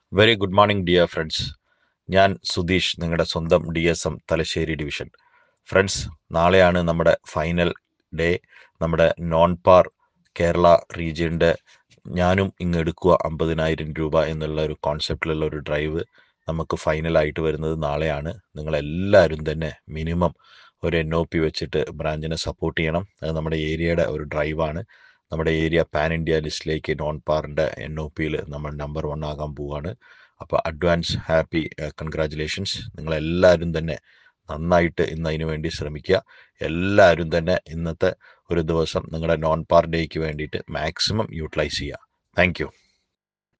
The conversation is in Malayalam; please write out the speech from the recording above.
very good morning dear friends ഞാൻ സുധീഷ് നിങ്ങളുടെ സ്വന്തം D S M Thalassery division friends നാളെയാണ് നമ്മുടെ ഫൈനൽ ഡേ നമ്മുടെ നോൺ പാർ കേരള റീജിയൻ്റെ ഞാനും ഇങ്ങ് എടുക്കുക അമ്പതിനായിരം രൂപ എന്നുള്ള ഒരു കോൺസെപ്റ്റിലുള്ള ഒരു ഡ്രൈവ് നമുക്ക് ഫൈനലായിട്ട് വരുന്നത് നാളെയാണ് നിങ്ങളെല്ലാവരും തന്നെ മിനിമം ഒരു എൻ ഒ പി വെച്ചിട്ട് ബ്രാഞ്ചിനെ സപ്പോർട്ട് ചെയ്യണം അത് നമ്മുടെ ഏരിയയുടെ ഒരു ഡ്രൈവാണ് നമ്മുടെ ഏരിയ പാൻ ഇന്ത്യ ലിസ്റ്റിലേക്ക് നോൺ പാറിൻ്റെ എൻ ഒ പിയിൽ നമ്മൾ നമ്പർ വൺ ആകാൻ പോവുകയാണ് അപ്പോൾ അഡ്വാൻസ് ഹാപ്പി കൺഗ്രാറ്റുലേഷൻസ് നിങ്ങളെല്ലാവരും തന്നെ നന്നായിട്ട് ഇന്ന് അതിന് വേണ്ടി ശ്രമിക്കുക എല്ലാവരും തന്നെ ഇന്നത്തെ ഒരു ദിവസം നിങ്ങളുടെ നോൺ പാർ ഡേക്ക് വേണ്ടിയിട്ട് മാക്സിമം യൂട്ടിലൈസ് ചെയ്യുക താങ്ക്